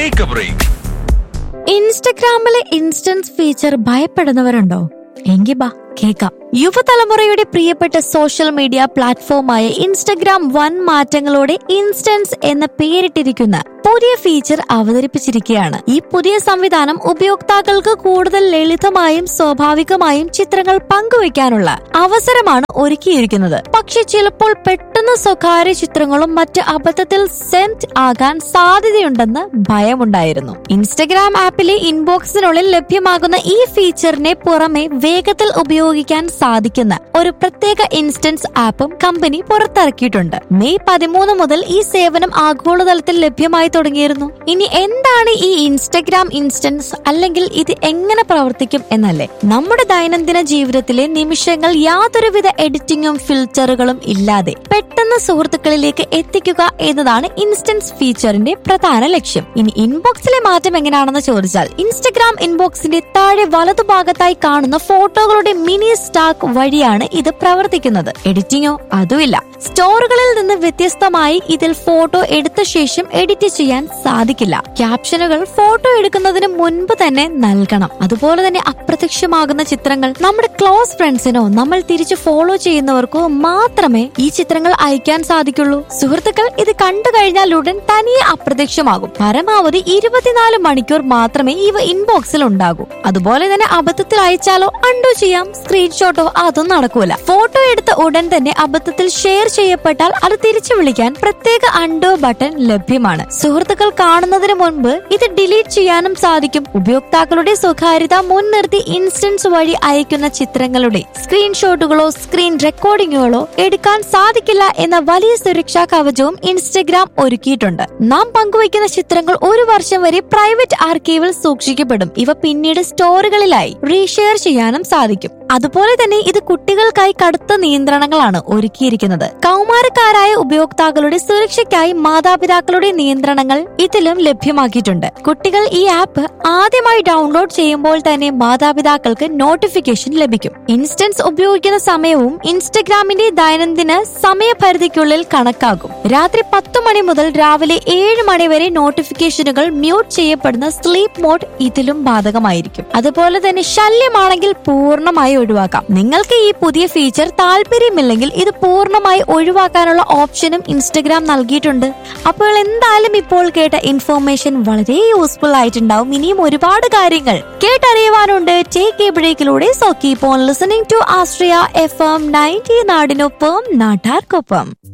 take a break ഇൻസ്റ്റഗ്രാമിലെ instance feature ഭയപ്പെടുന്നവരുണ്ടോ എങ്കിൽ ബാ കേക്കാം യുവതലമുറയുടെ പ്രിയപ്പെട്ട സോഷ്യൽ മീഡിയ പ്ലാറ്റ്ഫോമായ ഇൻസ്റ്റഗ്രാം വൻ മാറ്റങ്ങളോടെ ഇൻസ്റ്റൻസ് എന്ന പേരിട്ടിരിക്കുന്ന പുതിയ ഫീച്ചർ അവതരിപ്പിച്ചിരിക്കുകയാണ് ഈ പുതിയ സംവിധാനം ഉപയോക്താക്കൾക്ക് കൂടുതൽ ലളിതമായും സ്വാഭാവികമായും ചിത്രങ്ങൾ പങ്കുവയ്ക്കാനുള്ള അവസരമാണ് ഒരുക്കിയിരിക്കുന്നത് പക്ഷെ ചിലപ്പോൾ പെട്ടെന്ന് സ്വകാര്യ ചിത്രങ്ങളും മറ്റ് അബദ്ധത്തിൽ സെൻഡ് ആകാൻ സാധ്യതയുണ്ടെന്ന് ഭയമുണ്ടായിരുന്നു ഇൻസ്റ്റഗ്രാം ആപ്പിലെ ഇൻബോക്സിനുള്ളിൽ ലഭ്യമാകുന്ന ഈ ഫീച്ചറിനെ പുറമെ വേഗത്തിൽ ഉപയോഗിക്കാൻ സാധിക്കുന്ന ഒരു പ്രത്യേക ഇൻസ്റ്റൻസ് ആപ്പും കമ്പനി പുറത്തിറക്കിയിട്ടുണ്ട് മെയ് പതിമൂന്ന് മുതൽ ഈ സേവനം ആഗോളതലത്തിൽ ലഭ്യമായി തുടങ്ങിയിരുന്നു ഇനി എന്താണ് ഈ ഇൻസ്റ്റഗ്രാം ഇൻസ്റ്റൻസ് അല്ലെങ്കിൽ ഇത് എങ്ങനെ പ്രവർത്തിക്കും എന്നല്ലേ നമ്മുടെ ദൈനംദിന ജീവിതത്തിലെ നിമിഷങ്ങൾ യാതൊരുവിധ എഡിറ്റിംഗും ഫിൽറ്ററുകളും ഇല്ലാതെ പെട്ടെന്ന് സുഹൃത്തുക്കളിലേക്ക് എത്തിക്കുക എന്നതാണ് ഇൻസ്റ്റൻസ് ഫീച്ചറിന്റെ പ്രധാന ലക്ഷ്യം ഇനി ഇൻബോക്സിലെ മാറ്റം എങ്ങനെയാണെന്ന് ചോദിച്ചാൽ ഇൻസ്റ്റഗ്രാം ഇൻബോക്സിന്റെ താഴെ വലതുഭാഗത്തായി കാണുന്ന ഫോട്ടോകളുടെ മിനി സ്റ്റാക്ക് വഴിയാണ് ഇത് പ്രവർത്തിക്കുന്നത് എഡിറ്റിംഗോ അതുമില്ല സ്റ്റോറുകളിൽ നിന്ന് വ്യത്യസ്തമായി ഇതിൽ ഫോട്ടോ എടുത്ത ശേഷം എഡിറ്റ് ചെയ്യാൻ സാധിക്കില്ല ക്യാപ്ഷനുകൾ ഫോട്ടോ എടുക്കുന്നതിന് മുൻപ് തന്നെ നൽകണം അതുപോലെ തന്നെ അപ്രത്യക്ഷമാകുന്ന ചിത്രങ്ങൾ നമ്മുടെ ക്ലോസ് ഫ്രണ്ട്സിനോ നമ്മൾ തിരിച്ച് ഫോളോ ചെയ്യുന്നവർക്കോ മാത്രമേ ഈ ചിത്രങ്ങൾ അയക്കാൻ സാധിക്കുള്ളൂ സുഹൃത്തുക്കൾ ഇത് കണ്ടു കഴിഞ്ഞാൽ ഉടൻ തനിയെ അപ്രത്യക്ഷമാകും പരമാവധി ഇരുപത്തിനാല് മണിക്കൂർ മാത്രമേ ഇവ ഇൻബോക്സിൽ ഉണ്ടാകൂ അതുപോലെ തന്നെ അബദ്ധത്തിൽ അയച്ചാലോ അണ്ടു ചെയ്യാം സ്ക്രീൻഷോട്ടോ അതൊന്നും നടക്കൂല ഫോട്ടോ എടുത്ത ഉടൻ തന്നെ അബദ്ധത്തിൽ ഷെയർ ചെയ്യപ്പെട്ടാൽ അത് തിരിച്ചു വിളിക്കാൻ പ്രത്യേക അണ്ടോ ബട്ടൺ ലഭ്യമാണ് സുഹൃത്തുക്കൾ കാണുന്നതിന് മുൻപ് ഇത് ഡിലീറ്റ് ചെയ്യാനും സാധിക്കും ഉപയോക്താക്കളുടെ സ്വകാര്യത മുൻനിർത്തി ഇൻസ്റ്റൻസ് വഴി അയക്കുന്ന ചിത്രങ്ങളുടെ സ്ക്രീൻഷോട്ടുകളോ സ്ക്രീൻ റെക്കോർഡിങ്ങുകളോ എടുക്കാൻ സാധിക്കില്ല എന്ന വലിയ സുരക്ഷാ കവചവും ഇൻസ്റ്റഗ്രാം ഒരുക്കിയിട്ടുണ്ട് നാം പങ്കുവയ്ക്കുന്ന ചിത്രങ്ങൾ ഒരു വർഷം വരെ പ്രൈവറ്റ് ആർക്കൈവിൽ സൂക്ഷിക്കപ്പെടും ഇവ പിന്നീട് സ്റ്റോറുകളിലായി റീഷെയർ ചെയ്യാനും സാധിക്കും അതുപോലെ തന്നെ ഇത് കുട്ടികൾക്കായി കടുത്ത നിയന്ത്രണങ്ങളാണ് ഒരുക്കിയിരിക്കുന്നത് കൗമാരക്കാരായ ഉപയോക്താക്കളുടെ സുരക്ഷയ്ക്കായി മാതാപിതാക്കളുടെ നിയന്ത്രണങ്ങൾ ഇതിലും ലഭ്യമാക്കിയിട്ടുണ്ട് കുട്ടികൾ ഈ ആപ്പ് ആദ്യമായി ഡൗൺലോഡ് ചെയ്യുമ്പോൾ തന്നെ മാതാപിതാക്കൾക്ക് നോട്ടിഫിക്കേഷൻ ലഭിക്കും ഇൻസ്റ്റൻസ് ഉപയോഗിക്കുന്ന സമയവും ഇൻസ്റ്റഗ്രാമിന്റെ ദൈനംദിന സമയപരിധിക്കുള്ളിൽ കണക്കാക്കും രാത്രി പത്ത് മണി മുതൽ രാവിലെ ഏഴ് മണി വരെ നോട്ടിഫിക്കേഷനുകൾ മ്യൂട്ട് ചെയ്യപ്പെടുന്ന സ്ലീപ്പ് മോഡ് ഇതിലും ബാധകമായിരിക്കും അതുപോലെ തന്നെ ശല്യമാണെങ്കിൽ പൂർണ്ണമായി ഒഴിവാക്കാം നിങ്ങൾക്ക് ഈ പുതിയ ഫീച്ചർ താല്പര്യമില്ലെങ്കിൽ ഇത് പൂർണ്ണമായി ഒഴിവാക്കാനുള്ള ഓപ്ഷനും ഇൻസ്റ്റഗ്രാം നൽകിയിട്ടുണ്ട് അപ്പോൾ എന്തായാലും ഇപ്പോൾ കേട്ട ഇൻഫോർമേഷൻ വളരെ യൂസ്ഫുൾ ആയിട്ടുണ്ടാവും ഇനിയും ഒരുപാട് കാര്യങ്ങൾ കേട്ടറിയുവാനുണ്ട് ടേക്ക് എ ബ്രേക്കിലൂടെ so keep on listening to ആസ്ട്രിയ എഫ് എം നയൻറ്റി നാടിനൊപ്പം നാട്ടാർക്കൊപ്പം